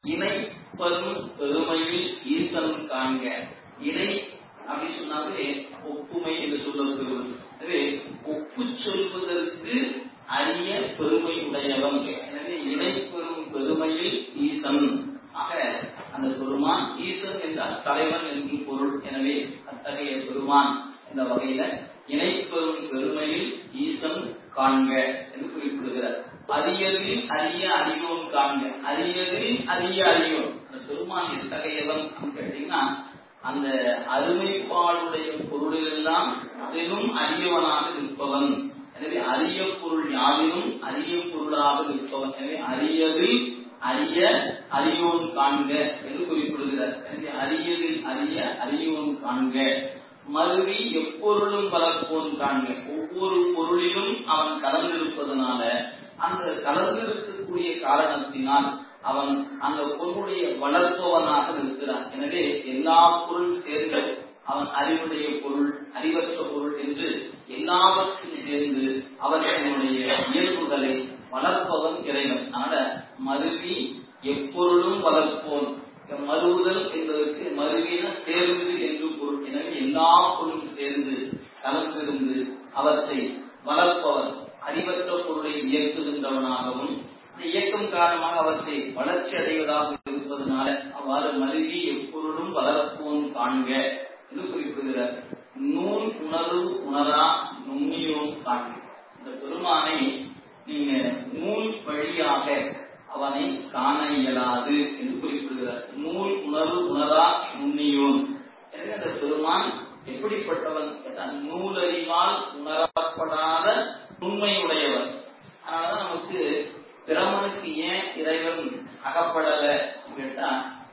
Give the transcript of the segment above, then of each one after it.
இணை பெரும் பெருமையில் ஈசன் காண்க இணை அப்படி சொன்னாலே ஒப்புமை என்று சொல்லப்படுவது எனவே ஒப்பு சொல்வதற்கு அரிய பெருமை உடையவன் எனவே இணை பெரும் பெருமையில் ஈசன் ஆக அந்த பெருமான் ஈசன் என்றால் தலைவன் என்று பொருள் எனவே அத்தகைய பெருமான் என்ற வகையில இணை பெரும் பெருமையில் ஈசன் காண்க என்று குறிப்பிடுகிறார் அரியதில் அரிய அறியோன் காண்க அரியதில் அரிய அறியோன் அந்த பெருமான் எத்தகையவன் கேட்டீங்கன்னா அந்த அருமைப்பாடுடைய பொருளிலெல்லாம் அதிலும் அரியவனாக நிற்பவன் எனவே அரிய பொருள் யாவிலும் அரிய பொருளாக நிற்பவன் எனவே அரியதில் அரிய அரியோன் காண்க என்று குறிப்பிடுகிறார் எனவே அரியதில் அரிய அரியோன் காண்க மருவி எப்பொருளும் வளர்ப்போன் காண்க ஒவ்வொரு பொருளிலும் அவன் கலந்திருப்பதனால அந்த கலந்திருக்கக்கூடிய காரணத்தினால் அவன் அந்த பொருளுடைய வளர்ப்பவனாக இருக்கிறான் எனவே எல்லா பொருள் சேர்ந்து அவன் அறிவுடைய பொருள் அறிவற்ற பொருள் என்று எல்லாவற்றும் சேர்ந்து அவர்களுடைய இயல்புகளை வளர்ப்பவன் இறைவன் அதனால மருவி எப்பொருளும் வளர்ப்போன் மறுவுதல் என்பதற்கு மருவின சேர்ந்து என்று பொருள் எனவே எல்லா பொருளும் சேர்ந்து கலந்திருந்து அவற்றை வளர்ப்பவன் அறிவற்ற பொருளை இயக்குகின்றவனாகவும் இந்த இயக்கம் காரணமாக அவற்றை வளர்ச்சி அடைவதாக இருப்பதனால அவ்வாறு மருவி எப்பொருளும் வளர்ப்போன் காண்க என்று குறிப்பிடுகிறார் நூல் உணர்வு உணரா நுண்ணியோம் காண்க இந்த பெருமானை நீங்க நூல் வழியாக அவனை காண இயலாது என்று குறிப்பிடுகிறார் நூல் உணர்வு உணரா நுண்ணியோன் எனவே அந்த பெருமான் எப்படிப்பட்டவன் கேட்டால் நூலறிவால் உணரப்படாத உண்மையுடையவன் அதனாலதான் நமக்கு பிரமனுக்கு ஏன் இறைவன் அகப்படல கேட்டா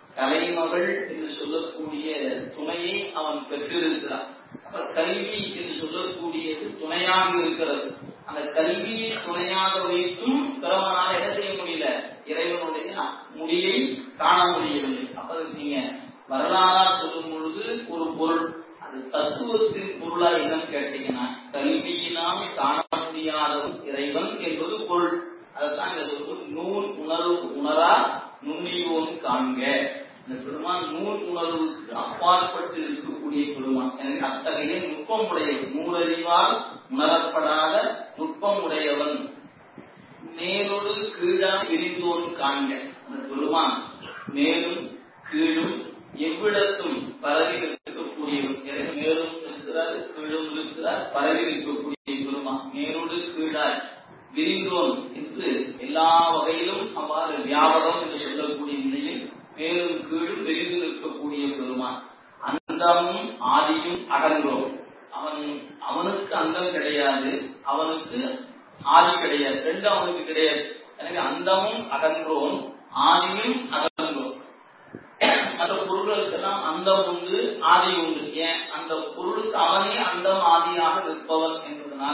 கலைமகள் என்று சொல்லக்கூடிய துணையை அவன் பெற்றிருக்கிறான் அப்ப கல்வி என்று சொல்லக்கூடியது துணையாக இருக்கிறது அந்த கல்வியை துணையாக வைத்தும் பிரமனால் என்ன செய்ய முடியல இறைவனுடைய முடியை காண முடியவில்லை அப்ப நீங்க வரலாறா சொல்லும் பொழுது ஒரு பொருள் அது தத்துவத்தின் பொருளா என்னன்னு கேட்டீங்கன்னா கல்வியினால் காண முடியாத இறைவன் என்பது பொருள் அதைத்தான் இங்க சொல்வது நூல் உணர்வு உணரா நுண்ணியோன் காண்க இந்த பெருமான் நூல் உணர்வுக்கு அப்பாற்பட்டு இருக்கக்கூடிய பெருமான் எனவே அத்தகைய நுட்பம் உடையவன் நூலறிவால் உணரப்படாத நுட்பம் உடையவன் மேலொரு கீழா விரிந்தோன் காண்க அந்த பெருமான் மேலும் கீழும் எவ்விடத்தும் பரவி இருக்கக்கூடியவன் எனவே மேலும் இருக்கிறார் கீழும் இருக்கிறார் பரவி இருக்கக்கூடிய பெருமான் மேலோடு கீழாய் விரிந்தோன் என்று எல்லா வகையிலும் அவ்வாறு வியாபகம் என்று சொல்லக்கூடிய நிலையில் மேலும் கீழும் விரிந்து நிற்கக்கூடிய பெருமான் அந்தமும் ஆதியும் அகன்றோம் அவன் அவனுக்கு அந்தம் கிடையாது அவனுக்கு ஆதி கிடையாது ரெண்டு அவனுக்கு கிடையாது எனவே அந்தமும் அகன்றோம் ஆதியும் அகன்றோம் மற்ற பொருள்களுக்கெல்லாம் அந்தம் உண்டு ஆதி உண்டு ஏன் அந்த பொருளுக்கு அவனே அந்தம் ஆதியாக நிற்பவன் என்பதனால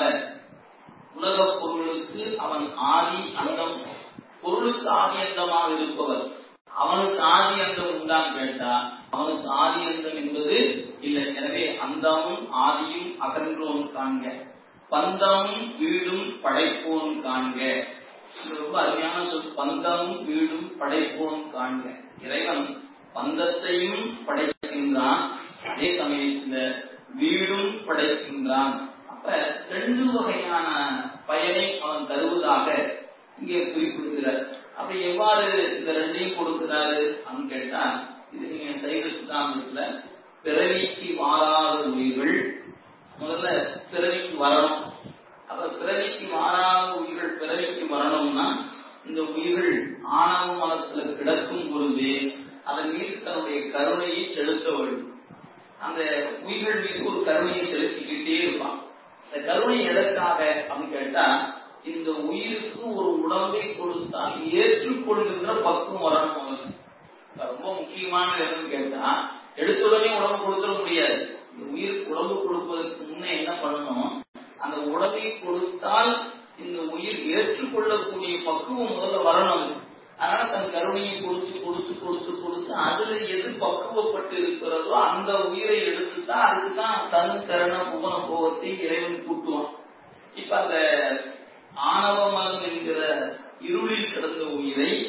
உலக பொருளுக்கு அவன் ஆதி அந்தம் பொருளுக்கு ஆதி அந்தமாக இருப்பவர் அவனுக்கு ஆதி அந்தம் உண்டான்னு கேட்டா அவனுக்கு ஆதி அந்தம் என்பது இல்லை எனவே அந்தமும் ஆதியும் அகன்றோன் காண்க பந்தமும் வீடும் படைப்போன் காண்க ரொம்ப அருமையான சொல் பந்தமும் வீடும் படைப்போன் காண்க இறைவன் பந்தத்தையும் படைக்கின்றான் அதே சமயத்துல வீடும் படைக்கின்றான் அப்ப ரெண்டு வகையான பயனை அவன் தருவதாக இங்கே குறிப்பிடுகிறார் அப்ப எவ்வாறு இந்த ரெண்டையும் கொடுக்கிறாரு அப்படின்னு கேட்டா இது நீங்க சைவ சித்தாந்தத்துல பிறவிக்கு மாறாத உயிர்கள் முதல்ல பிறவிக்கு வரணும் அப்ப பிறவிக்கு மாறாத உயிர்கள் பிறவிக்கு வரணும்னா இந்த உயிர்கள் ஆணவ மனத்துல கிடக்கும் பொழுது அதன் மீது தன்னுடைய கருணையை செலுத்த வேண்டும் அந்த உயிர்கள் மீது ஒரு கருணையை செலுத்திக்கிட்டே இருப்பான் இந்த கருணை எதற்காக அப்படின்னு கேட்டா இந்த உயிருக்கு ஒரு உடம்பை கொடுத்தால் ஏற்றுக்கொள்கின்ற பக்குவம் வரணும் அவனுக்கு ரொம்ப முக்கியமானது என்னன்னு கேட்டா எடுத்த உடனே உடம்பு கொடுத்துட முடியாது இந்த உயிருக்கு உடம்பு கொடுப்பதற்கு முன்னே என்ன பண்ணணும் அந்த உடம்பை கொடுத்தால் இந்த உயிர் ஏற்றுக்கொள்ளக்கூடிய பக்குவம் முதல்ல வரணும் அதனால தன் கருணையை கொடுத்து கொடுத்து கொடுத்து கொடுத்து அதுல எது பக்குவப்பட்டு இருக்கிறதோ அந்த உயிரை எடுத்துதான் அதுக்குதான் தன் கரண புவன போகத்தை இறைவன் கூட்டுவான் இப்ப அந்த ஆணவ மலம் என்கிற இருளில் கிடந்த உயிரை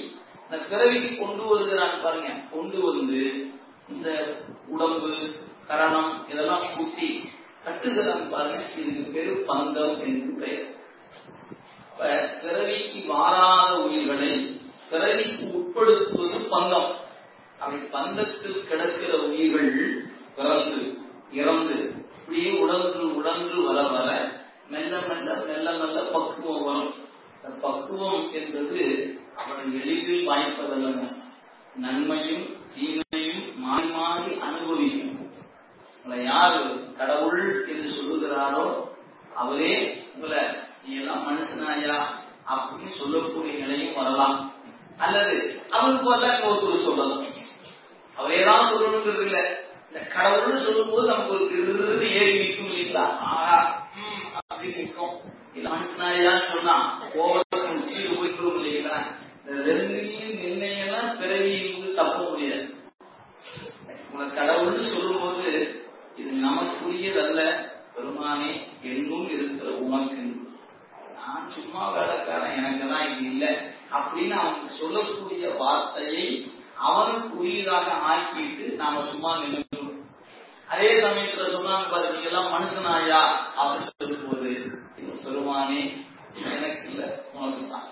இந்த பிறவிக்கு கொண்டு வருகிறான் பாருங்க கொண்டு வந்து இந்த உடம்பு கரணம் இதெல்லாம் கூட்டி கட்டுகிறான் பாருங்க இதுக்கு பேரு பந்தம் என்று பெயர் இப்ப பிறவிக்கு வாராத உயிர்களை பிறவிக்கு உட்படுத்துவது பந்தம் அவை பந்தத்தில் கிடக்கிற உயிர்கள் பிறந்து இறந்து இப்படியே உடன்று உடன்று வர வர மெல்ல மெல்ல மெல்ல மெல்ல பக்குவம் வரும் அந்த பக்குவம் என்பது அவன் எளிதில் வாய்ப்பதல்ல நன்மையும் தீமையும் மாறி மாறி அனுபவிக்கும் உங்களை யார் கடவுள் என்று சொல்லுகிறாரோ அவரே உங்களை நீ எல்லாம் மனுஷனாயா அப்படின்னு சொல்லக்கூடிய நிலையும் வரலாம் அல்லது அவருக்கு போல ஒருத்தர் சொல்லலாம் அவரே தான் சொல்லணுங்கிறது இல்ல இந்த கடவுள்னு சொல்லும் போது நமக்கு ஒரு திருன்னு ஏறி நிற்கும் இல்லைங்களா ஆஹா ம் அப்படின்னு நிற்கும் இல்ல மனுஷனாயான்னு சொன்னா கோபத்தை உச்சியில் போய்க்கிறோம் இல்லைங்களா இந்த ரெண்டையும் நிர்ணயம்லாம் பிறவியிலிருந்து தப்ப முடியாது உங்களை கடவுள்னு சொல்லும் போது இது நமக்குரியதல்ல பெருமானே எங்கும் இருக்கிற உனக்கு நான் சும்மா வேலைக்காரன் எனக்கு தான் இது இல்லை அப்படின்னு அவனுக்கு சொல்லக்கூடிய வார்த்தையை அவனுக்கு உரியதாக ஆக்கிட்டு நாம சும்மா நின்று அதே சமயத்துல சொன்னாங்க பாரு நீங்க எல்லாம் மனுஷனாயா அப்படின்னு சொல்லும் போது பெருமானே எனக்கு இல்ல உனக்கு தான்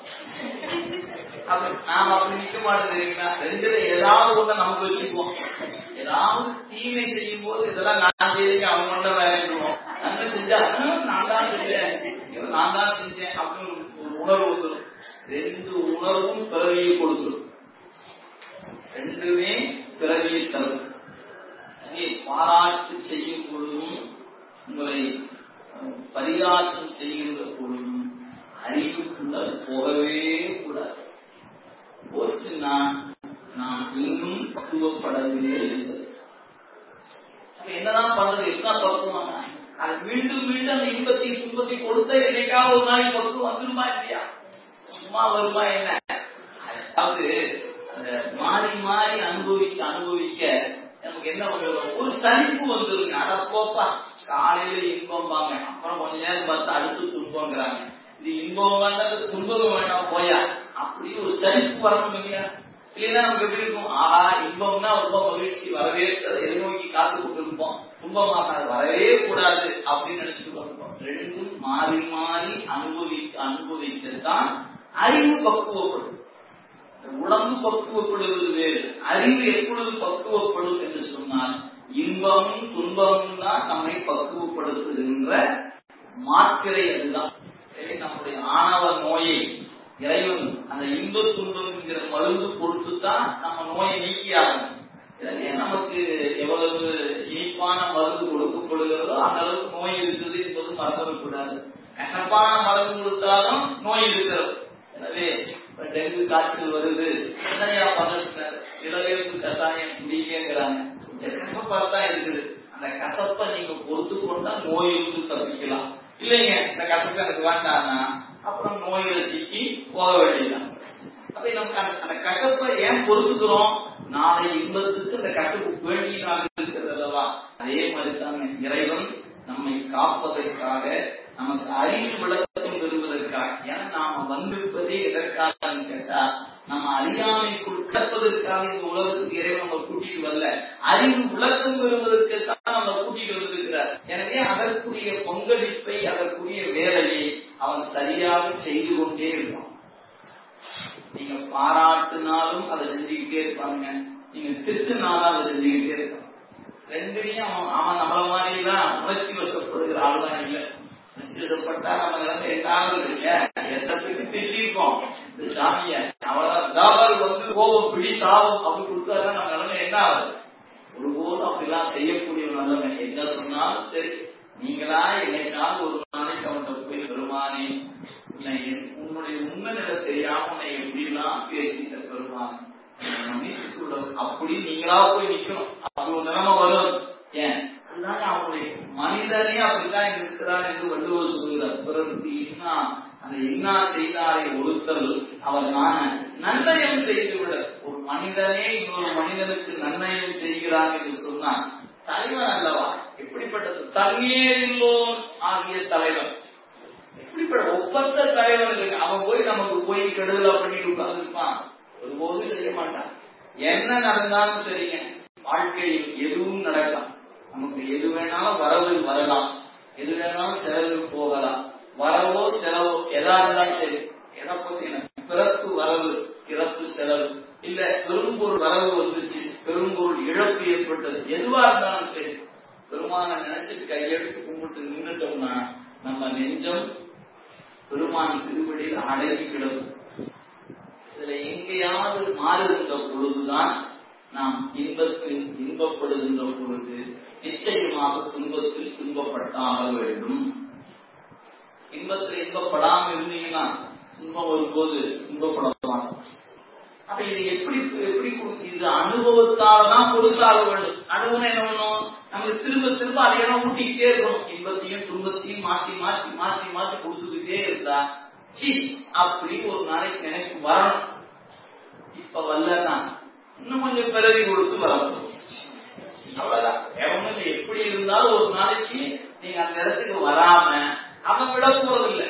அப்ப நாம அப்படி நிக்க மாட்டேங்கிறீங்களா ரெண்டுல ஏதாவது ஒண்ணு நமக்கு வச்சுக்குவோம் ஏதாவது தீமை செய்யும் போது இதெல்லாம் நான் செய்யறீங்க அவங்க மட்டும் வேலைக்குவோம் நன்மை செஞ்சா "ஹம், நான் தான் செஞ்சேன் ஐயோ, நான் தான் செஞ்சேன் அப்படின்னு ஒரு உணர்வு வந்துடும் ரெண்டு உணர்வும் பிறவியை கொடுத்துடும் ரெண்டுமே பிறவியை தரும் எனவே பாராட்டு செய்யும் பொழுதும் உங்களை அஹ், பரிகாரம் செய்கின்ற பொழுதும் அறிவுக்குள்ள போகவே கூடாது போச்சுன்னா நாம் இன்னும் பக்குவப்படவில்லை என்பது அப்ப என்னதான் பண்றது என்ன பக்குவம் அது மீண்டும் மீண்டும் அந்த இன்பத்தை துன்பத்தை கொடுத்த என்னைக்காவது ஒரு நாளைக்கு பக்குவம் வந்துருமா இல்லையா சும்மா வருமா என்ன அதாவது அந்த மாறி மாறி அனுபவிக்க அனுபவிக்க நமக்கு என்ன பண்ணுவோம் ஒரு சலிப்பு வந்துருங்க அட போப்பா காலையில இன்பம் வாங்க அப்புறம் கொஞ்ச நேரம் பார்த்தா அடுத்து துன்பங்கிறாங்க இது இன்பம் வேண்டாம் துன்பம் வேண்டாம் போயா அப்படி ஒரு சலிப்பு வரணும் இல்லையா இல்லைன்னா நமக்கு எப்படி இருக்கும் ஆஹா இன்பம்னா ரொம்ப மகிழ்ச்சி வரவே எதை நோக்கி காத்து கொண்டிருப்போம் துன்பமாக அது வரவே கூடாது அப்படின்னு நினைச்சுட்டு வருவோம் ரெண்டும் மாறி மாறி அனுபவிக்க அனுபவிக்கத்தான் அறிவு பக்குவப்படும் உடம்பு பக்குவப்படுவது வேறு அறிவு எப்பொழுது பக்குவப்படும் என்று சொன்னால் இன்பமும் துன்பமும் தான் நம்மை பக்குவப்படுத்துகின்ற மாத்திரை அதுதான் எனவே நம்முடைய ஆணவ நோயை இறைவன் அந்த இன்ப துன்பம் என்கிற மருந்து கொடுத்து தான் நம்ம நோயை நீக்கியாகணும் எனவே நமக்கு எவ்வளவு இனிப்பான மருந்து கொடுக்கப்படுகிறதோ அந்த அளவுக்கு நோய் இருக்குது என்பது மறந்துவிடக்கூடாது கசப்பான மருந்து கொடுத்தாலும் நோய் இருக்கிறது எனவே இப்ப டெங்கு காய்ச்சல் வருது என்னையா பதறினார் இளவேப்பு கசாயம் குடிக்கங்கிறாங்க கொஞ்சம் கசப்பா தான் இருக்குது அந்த கசப்பை நீங்க பொறுத்து கொண்டா நோயிலிருந்து தப்பிக்கலாம் இல்லைங்க இந்த கசப்பு எனக்கு வேண்டாம்னா அப்புறம் நோயில சிக்கி போக வேண்டியதுதான் அப்ப நமக்கு அந்த அந்த கசப்பை ஏன் பொறுத்துக்கிறோம் நாளை இன்பத்துக்கு அந்த கசப்பு வேண்டியதாக இருக்கிறது அல்லவா அதே மாதிரி தாங்க இறைவன் நம்மை காப்பதற்காக நமக்கு அறிவு விளக்கம் பெறுவதற்காக ஏன்னா நாம வந்திருப்பதே எதற்காக கேட்டா நம்ம அறியாமைக்குள் கற்பதற்காக இந்த உலகத்துக்கு இறைவன் நம்ம கூட்டிட்டு வரல அறிவு விளக்கம் பெறுவதற்கு தான் நம்ம கூட்டிட்டு வந்திருக்கிறார் எனவே அதற்குரிய பங்களிப்பை அதற்குரிய வேலையை அவன் சரியாக செய்து கொண்டே இருப்பான் நீங்க பாராட்டினாலும் அதை செஞ்சுக்கிட்டே இருப்பாங்க நீங்க திட்டுனாலும் அதை செஞ்சுக்கிட்டே இருப்பான் ரெண்டுலையும் அவன் அவன் நம்மள மாதிரி தான் உணர்ச்சி வசப்படுகிற ஆளுதான் இல்லை உணர்ச்சி வசப்பட்டா நம்ம நிலைமை என்னாலும் இருக்க எத்தனைக்கு திட்டிருக்கோம் இந்த சாமிய அவ்வளவுதான் தாபால் வந்து கோபம் பிடி சாபம் அப்படி கொடுத்தாருன்னா நம்ம நிலைமை என்ன ஆகுது ஒருபோதும் அப்படிலாம் செய்யக்கூடிய ஒரு நிலைமை என்ன சொன்னாலும் சரி நீங்களா என்னைக்காவது ஒரு நாளைக்கு அவன்கிட்ட போய் பெருமானே உன்னை உன்னுடைய உண்மை நிலை தெரியாம உன்னை எப்படிலாம் பேசிட்ட பெருமான் அப்படி நீங்களா போய் நிக்கணும் அப்படி ஒரு நிலைமை வரும் ஏன் அதுதான் அவனுடைய மனிதனே அப்படித்தான் இருக்கிறார் என்று வள்ளுவர் சொல்கிறார் பிறருக்கு இன்னா அந்த இன்னா செய்தாரை ஒருத்தல் அவர் நான நன்னயம் செய்துவிட ஒரு மனிதனே இன்னொரு மனிதனுக்கு நன்னயம் செய்கிறார் என்று சொன்னார் தலைவன் அல்லவா எப்படிப்பட்டது தண்ணீரில்லோன் ஆகிய தலைவன் எப்படிப்பட்ட ஒப்பற்ற தலைவன் இருக்கு அவன் போய் நமக்கு போய் கெடுதலா பண்ணிட்டு உட்கார்ந்துருப்பான் ஒருபோதும் செய்ய மாட்டான் என்ன நடந்தாலும் சரிங்க வாழ்க்கையில் எதுவும் நடக்கலாம் நமக்கு எது வேணாலும் வரவு வரலாம் எது வேணாலும் செலவு போகலாம் வரவோ செலவோ எதா இருந்தாலும் சரி எதை பத்தி பிறப்பு வரவு இறப்பு செலவு இல்ல பெரும்பொருள் வரவு வந்துச்சு பெரும்பொருள் இழப்பு ஏற்பட்டது எதுவா இருந்தாலும் சரி பெருமான நினைச்சிட்டு கையெடுத்து கும்பிட்டு நின்றுட்டோம்னா நம்ம நெஞ்சம் பெருமான் திருவடியில் அடங்கி கிடக்கும் இதுல எங்கேயாவது மாறுகின்ற பொழுதுதான் நாம் இன்பத்தில் இன்பப்படுகின்ற பொழுது நிச்சயமாக துன்பத்தில் துன்பப்பட்டாக வேண்டும் இன்பத்தில் இன்பப்படாம இருந்தீங்கன்னா துன்பம் வரும்போது துன்பப்படலாம் அப்ப இது எப்படி எப்படி இது அனுபவத்தால தான் கொடுத்தாக வேண்டும் அனுபவம் என்ன பண்ணும் நமக்கு திரும்ப திரும்ப அதையெல்லாம் ஊட்டிக்கிட்டே இருக்கணும் இன்பத்தையும் துன்பத்தையும் மாத்தி மாத்தி மாத்தி மாத்தி கொடுத்துக்கிட்டே இருந்தா சி அப்படி ஒரு நாளைக்கு நினைப்பு வரணும் இப்ப வரலன்னா இன்னும் கொஞ்சம் பிறவி கொடுத்து வரணும் அவ்வளவுதான் எவனும் எப்படி இருந்தாலும் ஒரு நாளைக்கு நீங்க அந்த இடத்துக்கு வராம அவன் விட போறதில்லை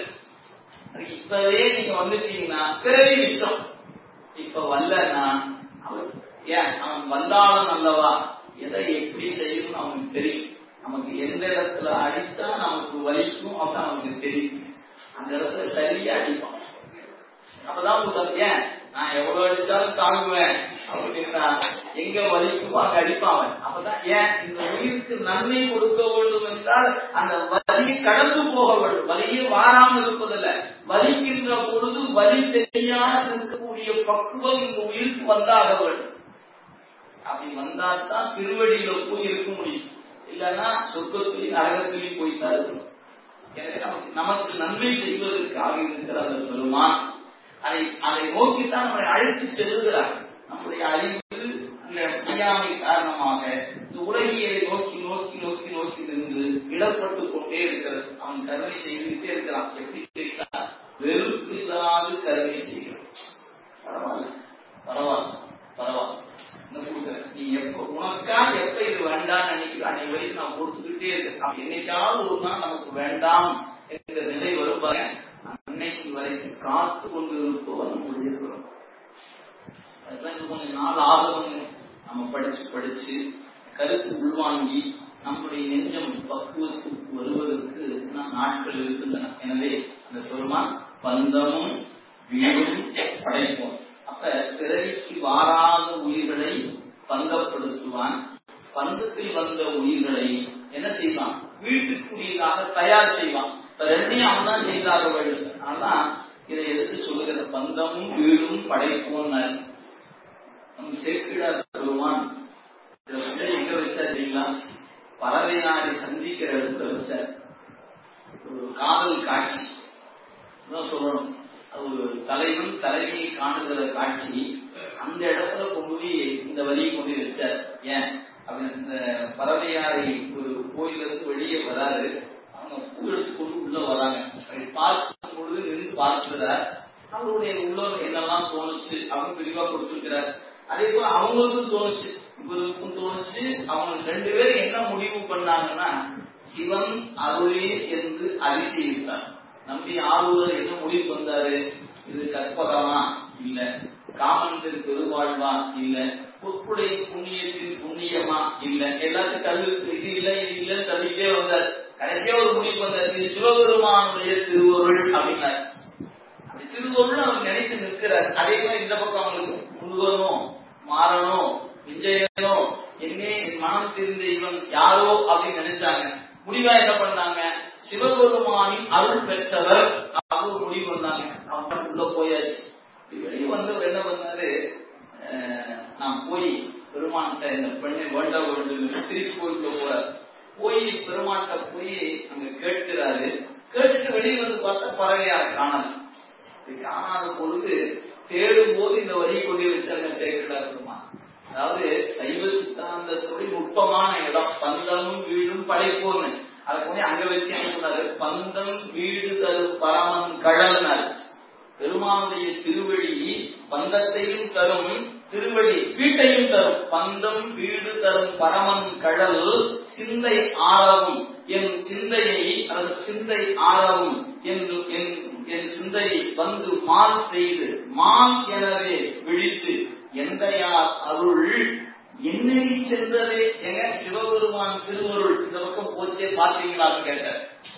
இப்பவே நீங்க வந்துட்டீங்கன்னா பிறவி மிச்சம் இப்ப வரலன்னா அவன் ஏன் அவன் வந்தாலும் நல்லவா எதை எப்படி செய்யணும்னு அவனுக்கு தெரியும் நமக்கு எந்த இடத்துல அடித்தா நமக்கு வலிக்கும் அப்படின்னு அவனுக்கு தெரியும் அந்த இடத்துல சரியா அடிப்பான் அப்பதான் உங்களுக்கு ஏன் நான் எவ்வளவு அடிச்சாலும் தாங்குவேன் அப்படின்னா எங்க வலிக்குமோ அங்க அடிப்பான் அப்பதான் ஏன் இந்த உயிருக்கு நன்மை கொடுக்க வேண்டும் என்றால் அந்த வலியை கடந்து போக வேண்டும் வலியே வாராமல் இருப்பதில்ல வலிக்கின்ற பொழுது வலி தெரியாமல் இருக்கக்கூடிய பக்குவம் இந்த உயிருக்கு வந்தாக வேண்டும் அப்படி வந்தால்தான் திருவடியில போய் இருக்க முடியும் இல்லைன்னா சொர்க்கத்திலையும் நரகத்திலையும் போய்தான் இருக்கணும் எனவே நமக்கு நமக்கு நன்மை செய்வதற்காக இருக்கிற அந்த பெருமான் அதை அதை நோக்கித்தான் நம்மளை அழைத்து செல்லுகிறார் நம்முடைய அறிவு அந்த அறியாமை காரணமாக இந்த உலகியலை நோக்கி நோக்கி நோக்கி நோக்கி நின்று இடப்பட்டு கொண்டே இருக்கிறது அவன் கருணை செய்துகிட்டே இருக்கிறான் எப்படி தெரியுதா வெறுப்பு இல்லாது கருணை செய்கிறான் பரவாயில்ல பரவாயில்ல பரவாயில்ல இன்னும் கொடுக்குறேன் நீ எப்ப உனக்கா எப்ப இது வேண்டாம் நினைக்கிறோம் அன்னைக்கு வரைக்கும் நான் கொடுத்துக்கிட்டே இருக்கேன் அப்ப என்னைக்காவது ஒரு நாள் நமக்கு வேண்டாம் என்ற நிலை வரும் பாருங்க அன்னைக்கு வரைக்கும் காத்து கொண்டு இருப்பவர் நம்முடைய குலம் அதுதான் இன்னும் கொஞ்சம் நாள் ஆகும் நம்ம படிச்சு படிச்சு கருத்து உள்வாங்கி நம்முடைய நெஞ்சம் பக்குவத்துக்கு வருவதற்கு நாட்கள் இருக்கின்றன எனவே அந்த பெருமான் பந்தமும் வீடும் படைப்போம் அப்ப பிறவிக்கு வாராத உயிர்களை பந்தப்படுத்துவான் பந்தத்தில் வந்த உயிர்களை என்ன செய்வான் வீட்டுக்குரியதாக தயார் செய்வான் இப்ப ரெண்டையும் அவன் தான் செய்தாக வேண்டும் ஆனா இதை எடுத்து சொல்லுகிற பந்தமும் வீடும் படைப்போம் நம்ம சேர்க்கிறார் பெருமான் எங்க வச்சார் தெரியுங்களா பறவையாரை சந்திக்கிற இடத்துல வச்சார் ஒரு காதல் காட்சி சொல்லணும் ஒரு தலைவன் தலைவியை காணுகிற காட்சி அந்த இடத்துல கொண்டு போய் இந்த வழியை கொண்டு போய் வச்சார் ஏன் அப்படின்னு இந்த பறவையாரை ஒரு கோயிலிருந்து வெளியே வராது அவங்க பூ எடுத்து கொண்டு உள்ள வராங்க அப்படி பார்க்கும் பொழுது நின்று பார்க்கிறார் அவருடைய உள்ள என்னெல்லாம் தோணுச்சு அவங்க விரிவா கொடுத்துருக்கிறார் அதே போல அவங்களுக்கும் தோணுச்சு இவருக்கும் தோணுச்சு அவங்க ரெண்டு பேரும் என்ன முடிவு பண்ணாங்கன்னா சிவன் அருளே என்று அதிசயித்தார் நம்பி ஆரூரர் என்ன முடிவு வந்தாரு இது கற்பகமா இல்ல காமன்பின் பெருவாழ்வா இல்ல பொற்புடைய புண்ணியத்தின் புண்ணியமா இல்ல எல்லாத்தையும் தள்ளு இது இல்ல இது இல்லன்னு தள்ளிட்டே வந்தார் கடைசியா ஒரு முடிவு வந்தார் இது சிவபெருமானுடைய திருவருள் அப்படின்னாரு அப்படி திருவருள் அவர் நினைத்து நிற்கிறார் அதே மாதிரி இந்த பக்கம் அவங்களுக்கு முருகனும் மாறணும் விஜயனும் என்னே மனம் தெரிந்த இவன் யாரோ அப்படின்னு நினைச்சாங்க முடிவா என்ன பண்ணாங்க சிவபெருமானின் அருள் பெற்றவர் அவங்க முடிவு வந்தாங்க அவங்க உள்ள போயாச்சு வெளியே வந்தவர் என்ன பண்ணாரு நான் போய் பெருமான்கிட்ட இந்த பெண்ணை வேண்ட வேண்டும் திருச்சி கோயிலுக்கு போறார் போய் பெருமான்கிட்ட போய் அங்க கேட்கிறாரு கேட்டுட்டு வெளியே வந்து பார்த்தா பறவையா காணல காணாத பொழுது தேடும் போது இந்த வரியை கொண்டு வச்சாங்க சேர்க்கிறார் பெருமான் அதாவது சைவ சித்தாந்தத்துடைய நுட்பமான இடம் பந்தமும் வீடும் படைப்போன்னு அதை கொண்டு அங்க வச்சு என்ன சொன்னாரு பந்தம் வீடு தரும் பரமன் கடல்னாரு பெருமானுடைய திருவடி பந்தத்தையும் தரும் திருவடி வீட்டையும் தரும் பந்தம் வீடு தரும் பரமன் கடல் சிந்தை ஆரவும் என் சிந்தையை அல்லது சிந்தை ஆரவும் என்று என் என் சிந்தை வந்து மால் செய்து மால் எனவே விழித்து எந்தையார் அருள் என்னை சென்றதே எங்க சிவபெருமான் திருவருள் இந்த பக்கம் போச்சே பார்த்தீங்களான்னு கேட்டார்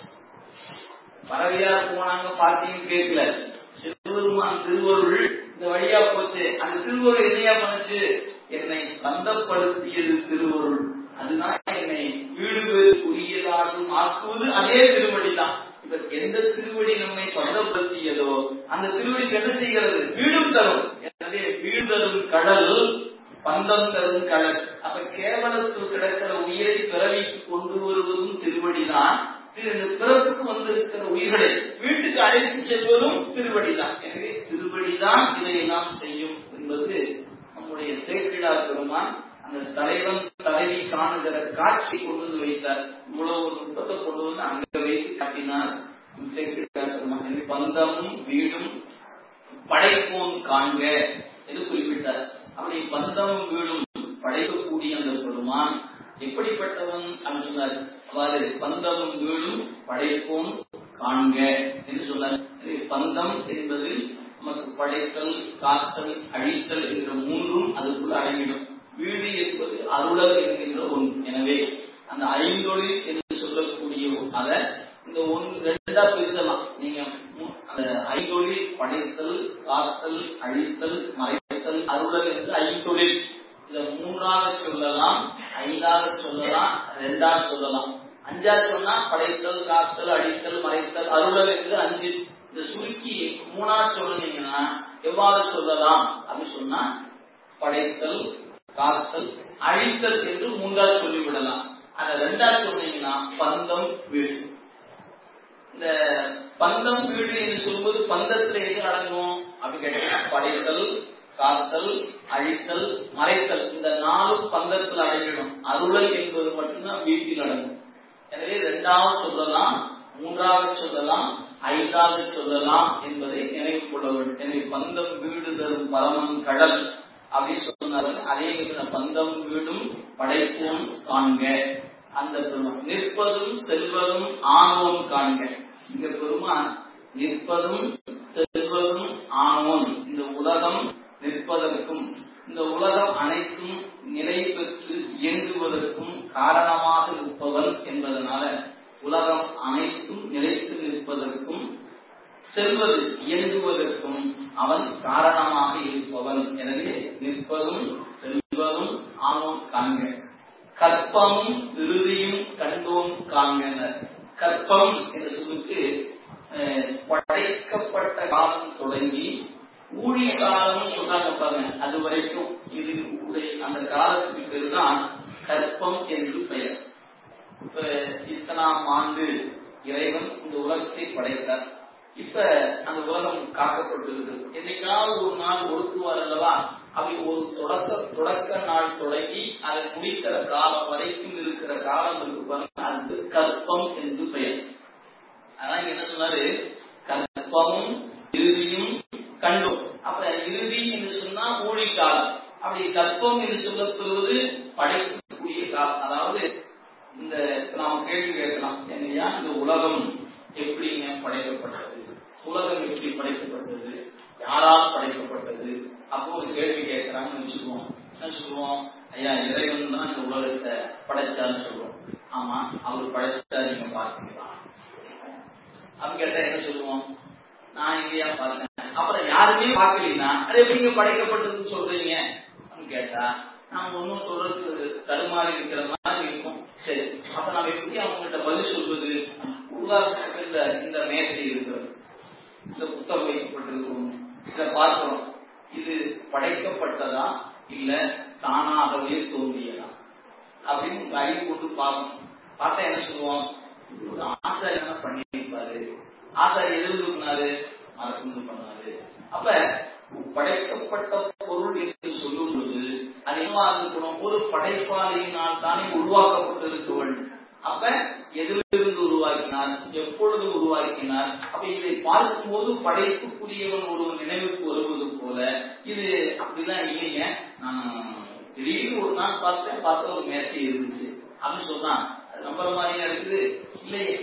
பறவையார் போனாங்க பார்த்தீங்கன்னு கேட்கல சிவபெருமான் திருவருள் இந்த வழியா போச்சு அந்த திருவருள் என்னையா பண்ணுச்சு என்னை பந்தப்படுத்தியது திருவருள் அதுதான் என்னை வீடு பேருக்குரியதாகவும் ஆக்குவது அதே திருவடி தான் இப்ப எந்த திருவடி நம்மை பந்தப்படுத்தியதோ அந்த திருவடிக்கு என்ன செய்கிறது வீடும் தரும் எனவே வீடு தரும் கடல் பந்தம் தரும் கடல் அப்ப கேவலத்தில் கிடக்கிற உயிரை பிறவிக்கு கொண்டு வருவதும் திருவடிதான் இந்த பிறப்புக்கு வந்திருக்கிற உயிர்களை வீட்டுக்கு அழைத்து செல்வதும் திருவடிதான் எனவே திருவடிதான் இதையெல்லாம் செய்யும் என்பது நம்முடைய சேக்கிழார் பெருமான் அந்த தலைவன் தலைவி காணுகிற காட்சி கொண்டு வந்து வைத்தார் இவ்வளவு ஒரு நுட்பத்தை கொண்டு வந்து அங்க வைத்து காட்டினார் சேக்கிழார் பெருமான் எனவே பந்தமும் வீடும் படைப்போம் காண்க என்று குறிப்பிட்டார் அப்படி பந்தமும் வீடும் படைக்கக்கூடிய அந்த பெருமான் எப்படிப்பட்டவன் அப்படின்னு சொன்னார் அவ்வாறு பந்தமும் வீடும் படைப்போம் காண்க என்று சொன்னார் பந்தம் என்பது நமக்கு படைத்தல் காத்தல் அழித்தல் என்கிற மூன்றும் அதுக்குள்ள அடங்கிடும் வீடு என்பது அருளல் என்கின்ற ஒன்று எனவே அந்த ஐந்தொழில் என்று சொல்லக்கூடிய அதை இந்த ஒன்று ரெண்டா பிரிச்சலாம் நீங்க அந்த ஐந்தொழில் படைத்தல் காத்தல் அழித்தல் மறைத்தல் அருளல் என்று ஐந்தொழில் இத மூன்றாக சொல்லலாம் ஐந்தாக சொல்லலாம் ரெண்டாக சொல்லலாம் அஞ்சா சொன்னா படைத்தல் காத்தல் அடித்தல் மறைத்தல் அருளல் என்று அஞ்சு இந்த சுருக்கி மூணா சொன்னீங்கன்னா எவ்வாறு சொல்லலாம் அப்படின்னு சொன்னா படைத்தல் காத்தல் அழித்தல் என்று மூன்றா சொல்லிவிடலாம் அத ரெண்டா சொன்னீங்கன்னா பந்தம் வீடு இந்த பந்தம் வீடு என்று சொல்லும்போது பந்தத்துல எது அடங்கும் அப்படின்னு கேட்டீங்கன்னா படைத்தல் காத்தல் அழித்தல் மறைத்தல் இந்த நாலும் பந்தத்தில் அடங்கிடும் அருளல் என்பது மட்டும்தான் வீட்டில் அடங்கும் எனவே இரண்டாவது சொல்லலாம் மூன்றாவது சொல்லலாம் ஐந்தாவது சொல்லலாம் என்பதை நினைவு கொள்ள வேண்டும் எனவே பந்தம் வீடு தரும் பரமன் கடல் அப்படின்னு சொன்னார்கள் அதே பந்தம் வீடும் படைப்போம் காண்க அந்த பெருமான் நிற்பதும் செல்வதும் ஆனோம் காண்க இந்த பெருமான் நிற்பதும் செல்வதும் ஆனோம் இந்த உலகம் நிற்பதற்கும் இந்த உலகம் அனைத்தும் நிலை பெற்று இயங்குவதற்கும் காரணமாக இருப்பவன் என்பதனால உலகம் அனைத்தும் நிலைத்து நிற்பதற்கும் செல்வது இயங்குவதற்கும் அவன் காரணமாக இருப்பவன் எனவே நிற்பதும் செல்வதும் ஆனோம் காண்க கற்பமும் இறுதியும் கண்டோம் காண்கனர் கற்பம் என்ற சொல்லுக்கு படைக்கப்பட்ட காலம் தொடங்கி ஊழி காலம் சொல்றாங்க பாருங்க அது வரைக்கும் இது அந்த காலத்துக்கு பேர் தான் கற்பம் என்று பெயர் இப்ப இத்தனாம் ஆண்டு இறைவன் இந்த உலகத்தை படைத்தார் இப்ப அந்த உலகம் காக்கப்பட்டிருக்கு என்னைக்காவது ஒரு நாள் ஒடுக்குவார் அல்லவா அவை ஒரு தொடக்க தொடக்க நாள் தொடங்கி அதை முடிக்கிற காலம் வரைக்கும் இருக்கிற காலம் இருக்கு பாருங்க அதுக்கு கற்பம் என்று பெயர் அதான் என்ன சொன்னாரு கற்பமும் இறுதியும் கண்டோம் அப்ப இறுதி என்று சொன்னா ஊழிக்காலம் அப்படி கற்பம் என்று சொல்லப்படுவது படைக்கக்கூடிய காலம் அதாவது இந்த நாம கேள்வி கேட்கலாம் என்னையா இந்த உலகம் எப்படிங்க படைக்கப்பட்டது உலகம் எப்படி படைக்கப்பட்டது யாரால் படைக்கப்பட்டது அப்போ ஒரு கேள்வி கேட்கிறான்னு வச்சுக்குவோம் என்ன சொல்லுவோம் ஐயா இறைவன் தான் இந்த உலகத்தை படைச்சான்னு சொல்லுவோம் ஆமா அவர் படைச்சா நீங்க பாத்தீங்களா அப்படின்னு கேட்டா என்ன சொல்லுவோம் நான் எங்கேயா பார்த்தேன் அப்புறம் யாருமே பார்க்கலீங்கன்னா அது எப்படிங்க படைக்கப்பட்டதுன்னு சொல்றீங்க அப்படின்னு கேட்டா நாம ஒன்னும் சொல்றதுக்கு தடுமாறி இருக்கிற மாதிரி இருக்கும் சரி அப்ப நம்ம எப்படி அவங்ககிட்ட பதில் சொல்வது உதாரணத்துக்கு இந்த இந்த மேசை இருக்கிறது இந்த புத்தகம் வைக்கப்பட்டிருக்கும் இதை பார்க்கிறோம் இது படைக்கப்பட்டதா இல்ல தானாகவே தோன்றியதா அப்படின்னு உங்க அறிவு கொண்டு பார்க்கணும் பார்த்தா என்ன சொல்லுவோம் ஒரு ஆசாரியன பண்ணியிருப்பாரு ஆசாரியர் எழுதுனாரு மறந்து பண்ணாரு அப்ப படைக்கப்பட்ட பொருள் என்று சொல்லும் பொழுது அது என்னவா இருக்கணும் ஒரு படைப்பாளியினால் தானே உருவாக்கப்பட்டிருக்கவள் அப்ப எதிலிருந்து உருவாக்கினார் எப்பொழுது உருவாக்கினார் அப்ப இதை பார்க்கும்போது படைப்புக்குரியவன் ஒரு நினைவுக்கு வருவது போல இது அப்படிலாம் இல்லைங்க நான் திடீர்னு ஒரு நாள் பார்த்தேன் பார்த்த ஒரு மேசை இருந்துச்சு அப்படின்னு சொன்னான் அது நம்புற மாதிரியா இருக்குது இல்லையே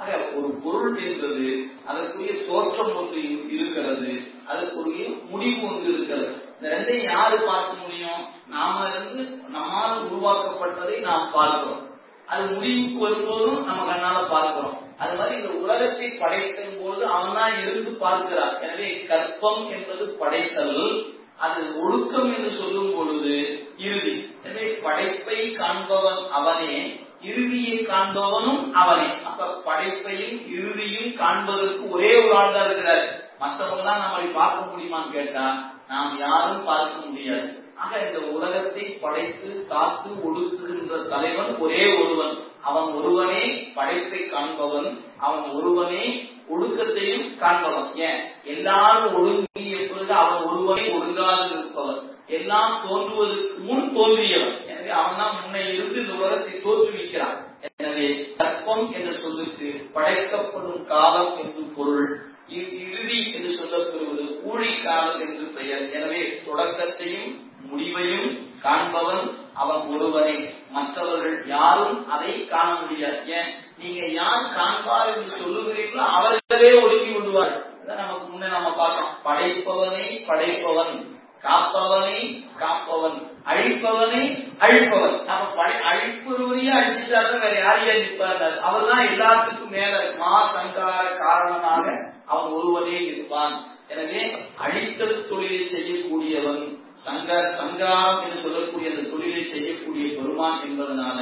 ஆக ஒரு பொருள் என்பது அதற்குரிய தோற்றம் ஒன்று இருக்கிறது அதற்குரிய முடிவு ஒன்று இருக்கிறது இந்த ரெண்டையும் யாரு பார்க்க முடியும் நாம இருந்து நம்மால் உருவாக்கப்பட்டதை நாம் பார்க்கிறோம் அது முடிவுக்கு வரும்போதும் நம்ம கண்ணால பார்க்கிறோம் அது மாதிரி இந்த உலகத்தை படைக்கும் போது அவன் தான் இருந்து பார்க்கிறான் எனவே கற்பம் என்பது படைத்தல் அது ஒழுக்கம் என்று சொல்லும் பொழுது இறுதி எனவே படைப்பை காண்பவன் அவனே இறுதியை காண்பவனும் அவனே அப்ப படைப்பையும் இறுதியும் காண்பதற்கு ஒரே ஒரு ஆள் தான் இருக்கிறார் மற்றவங்க எல்லாம் நம்மளை பார்க்க முடியுமான்னு கேட்டா நாம் யாரும் பார்க்க முடியாது ஆக இந்த உலகத்தை படைத்து காத்து ஒடுக்குகின்ற தலைவன் ஒரே ஒருவன் அவன் ஒருவனே படைப்பை காண்பவன் அவன் ஒருவனே ஒடுக்கத்தையும் காண்பவன் ஏன் எல்லாரும் ஒடுங்கிய பிறகு அவன் ஒருவனே ஒடுங்காது இருப்பவன் எல்லாம் தோன்றுவதற்கு முன் தோன்றியவன் எனவே அவன் தான் முன்னே இருந்து இந்த உலகத்தை தோற்றுவிக்கிறான் எனவே கற்பம் என்ற சொல்லுக்கு படைக்கப்படும் காலம் என்று பொருள் இறுதி என்று சொல்லப்படுவது ஊழிக்காலம் என்று பெயர் எனவே தொடக்கத்தையும் முடிவையும் காண்பவன் அவன் ஒருவனை மற்றவர்கள் யாரும் அதை காண முடியாது ஏன் நீங்க யார் காண்பார் என்று சொல்லுகிறீர்களோ அவர்களே ஒடுங்கி விடுவார் நமக்கு முன்னே நம்ம பார்க்கணும் படைப்பவனை படைப்பவன் காப்பவனை காப்பவன் அழிப்பவனை அழிப்பவன் நம்ம படை அழிப்பொருவரையே அழிச்சிட்டாரு வேற யாரையா நிற்பார் அவர் தான் எல்லாத்துக்கும் மேல மா சங்கார காரணமாக அவன் ஒருவனே இருப்பான் எனவே அழித்தல் தொழிலை செய்யக்கூடியவன் சங்க சங்காரம் என்று சொல்லக்கூடிய அந்த தொழிலை செய்யக்கூடிய பெருமான் என்பதனால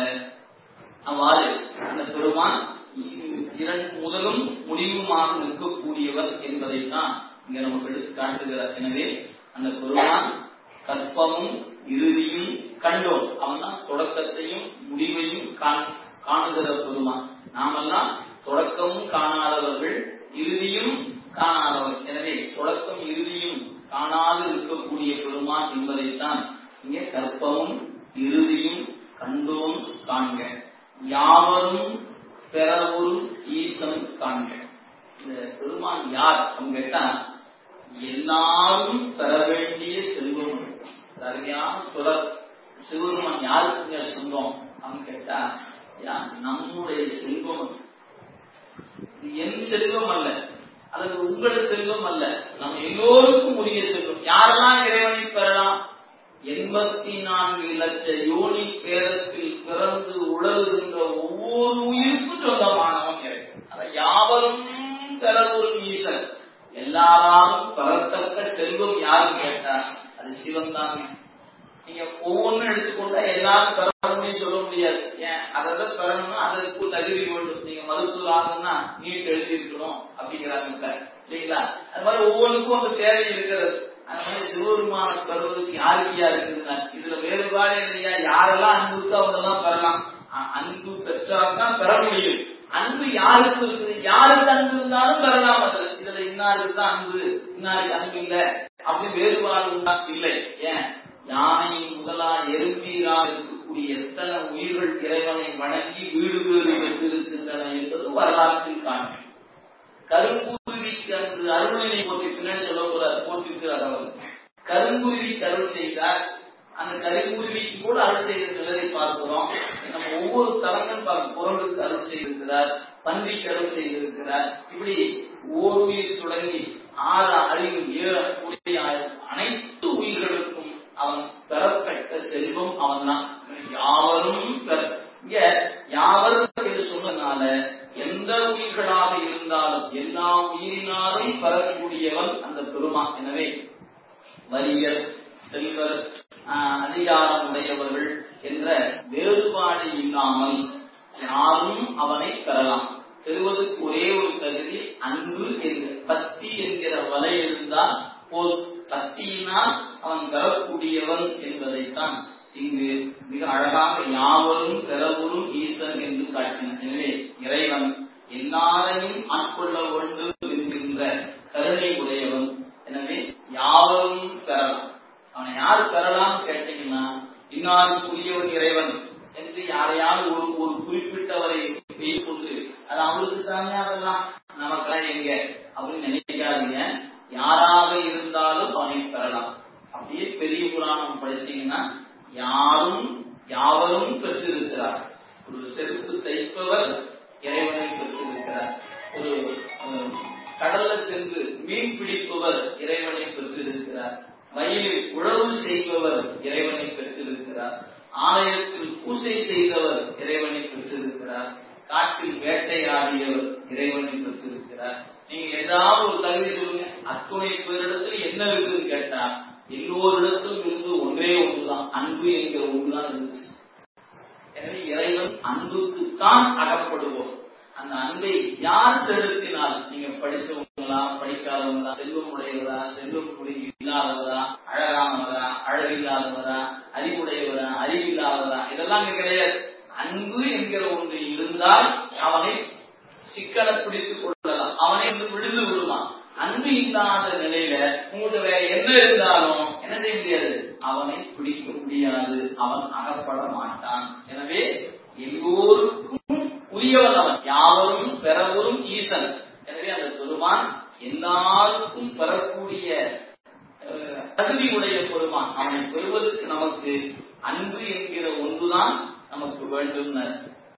அவ்வாறு அந்த பெருமான் இரண்டு முதலும் முடிவுமாக நிற்கக்கூடியவர் என்பதைத்தான் இங்க நமக்கு எடுத்து காட்டுகிறார் எனவே அந்த பெருமான் கற்பமும் இறுதியும் கண்டோம் அவன் தான் தொடக்கத்தையும் முடிவையும் காணுகிற பெருமான் நாமெல்லாம் தொடக்கமும் காணாதவர்கள் இறுதியும் காணாதவர் எனவே தொடக்கம் இறுதியும் காணாது இருக்கக்கூடிய பெருமான் என்பதைத்தான் இங்கே கற்பமும் இறுதியும் கண்டோம் காண்க யாவரும் பெறவும் ஈசன் காண்க இந்த பெருமான் யார் அவங்க கேட்டா எல்லாரும் பெற வேண்டிய செல்வம் அருமையான சுடர் சிவபெருமான் யாருக்குங்க சொந்தம் அப்படின்னு கேட்டா நம்முடைய செல்வம் இது என் செல்வம் அல்ல அல்லது உங்களோட செல்வம் அல்ல நம்ம எல்லோருக்கும் உரிய செல்வம் யாரெல்லாம் இறைவனை பெறலாம் எண்பத்தி நான்கு லட்ச யோனி பேரத்தில் பிறந்து உழவுகின்ற ஒவ்வொரு உயிருக்கும் சொந்தமானவன் இறைவன் அதை யாவரும் பெற ஒரு ஈசன் எல்லாராலும் பெறத்தக்க செல்வம் யாரும் கேட்டா அது சிவன் தாங்க நீங்க ஒவ்வொன்றும் எடுத்துக்கொண்டா எல்லாரும் பெற முடியும் சொல்ல முடியாது ஏன் அதை பெறணும்னா அதற்கு தகுதி வேண்டும் நீங்க மருத்துவர் ஆகணும்னா நீட் எழுதியிருக்கணும் அப்படிங்கிறாங்க இல்லைங்களா அது மாதிரி ஒவ்வொன்றுக்கும் அந்த தேவை இருக்கிறது அந்த மாதிரி சிவபெருமான பெறுவதற்கு யாருக்கு யார் இருக்குதுங்க இதுல வேறுபாடு இல்லையா யாரெல்லாம் அன்பு இருக்கோ அவங்கெல்லாம் பெறலாம் அன்பு பெற்றால்தான் பெற முடியும் அன்பு யாருக்கு இருக்குது யாருக்கு அன்பு இருந்தாலும் பெறலாம் அதுல இதுல இன்னாருக்கு தான் அன்பு இன்னாருக்கு அன்பு இல்ல அப்படி வேறுபாடு உண்டா இல்லை ஏன் யானை முதலா எறும்பீரா இருக்கக்கூடிய எத்தனை உயிர்கள் இறைவனை வணங்கி வீடு வீடு பெற்றிருக்கின்றன என்பது வரலாற்றில் காணும் கருங்குருவிக்கு அன்று அருள்நிலை போற்றி பின்னாடி சொல்ல போறார் போற்றிருக்கிறார் அவர் கருங்குருவிக்கு அருள் செய்தார் அந்த கருங்குருவிக்கு கூட அருள் செய்த நிலையை பார்க்கிறோம் நம்ம ஒவ்வொரு தலங்கள் பார்க்க குரலுக்கு அருள் செய்திருக்கிறார் பன்றிக்கு அருள் செய்திருக்கிறார் இப்படி ஓருயிர் தொடங்கி ஆறு அறிவு ஏழு உடைய அனைத்து உயிர்களுக்கும் அவன் பெறப்பட்ட செல்வம் அவன் தான் யாவரும் இங்க யாவரும் என்று சொன்னதுனால எந்த உயிர்களாக இருந்தாலும் எல்லா உயிரினாலும் பெறக்கூடியவன் அந்த பெருமான் எனவே வலியர் செல்வர் அதிகாரம் உடையவர்கள் என்ற வேறுபாடு இல்லாமல் யாரும் அவனை பெறலாம் பெறுவதற்கு ஒரே ஒரு தகுதி அன்பு என்கிற பக்தி என்கிற வலை இருந்தால் போதும் பக்தியினால் அவன் பெறக்கூடியவன் என்பதைத்தான் இங்கு மிக அழகாக யாவரும் பெறவரும் ஈசன் என்று காட்டினார் எனவே இறைவன் எல்லாரையும் ஆட்கொள்ள வேண்டும் என்கின்ற கருணை உடையவன் எனவே யாவரும் பெறலாம் அவனை யார் பெறலாம் கேட்டீங்கன்னா இன்னாருக்குரியவன் இறைவன் என்று யாரையாவது ஒரு ஒரு குறிப்பிட்டவரை கொண்டு அது அவருக்கு தானே அதெல்லாம் நமக்கெல்லாம் எங்க அப்படின்னு நினைக்காதீங்க யாராக இருந்தாலும் அவனை பெறலாம் அப்படியே பெரிய புராணம் படிச்சீங்கன்னா யாரும் யாவரும் பெற்றிருக்கிறார் ஒரு செருப்பு தைப்பவர் இறைவனை பெற்றிருக்கிறார் கடல்ல சென்று மீன் பிடிப்பவர் இறைவனை பெற்றிருக்கிறார் வயலில் உழவு செய்பவர் இறைவனை பெற்றிருக்கிறார் ஆலயத்தில் பூசை செய்தவர் இறைவனை பெற்றிருக்கிறார் காட்டில் வேட்டையாடியவர் இறைவனை பெற்றிருக்கிறார் நீங்க ஏதாவது ஒரு தகுதி சொல்லுங்க அத்துணை பேரிடத்துல என்ன இருக்குன்னு கேட்டா எல்லோரிடத்திலும் இருந்து ஒன்றே ஒன்றுதான் அன்பு என்கிற ஒன்றுதான் இருந்துச்சு எனவே இறைவன் அன்புக்குத்தான் அகப்படுவோம் அந்த அன்பை யார் செலுத்தினால் நீங்க படிச்சவங்களா படிக்காதவங்களா செல்வம் உடையவரா செல்வம் உடைய இல்லாதவரா அழகானவரா அழகில்லாதவரா அறிவுடையவரா அறிவில்லாதவரா இதெல்லாம் இங்க கிடையாது அன்பு என்கிற ஒன்று இருந்தால் அவனை சிக்கன பிடித்துக் கொள்ளலாம் அவனை வந்து விழுந்து விடுவான் அன்பு இல்லாத நிலையில உங்களுக்கு வேற என்ன இருந்தாலும் என்ன செய்ய முடியாது அவனை பிடிக்க முடியாது அவன் அகப்பட மாட்டான் எனவே எல்லோருக்கும் உரியவன் அவன் யாவரும் பெறவரும் ஈசன் எனவே அந்த பெருமான் எல்லாருக்கும் பெறக்கூடிய அஹ், தகுதி உடைய பெருமான் அவனை பெறுவதற்கு நமக்கு அன்பு என்கிற ஒன்றுதான் நமக்கு வேண்டும்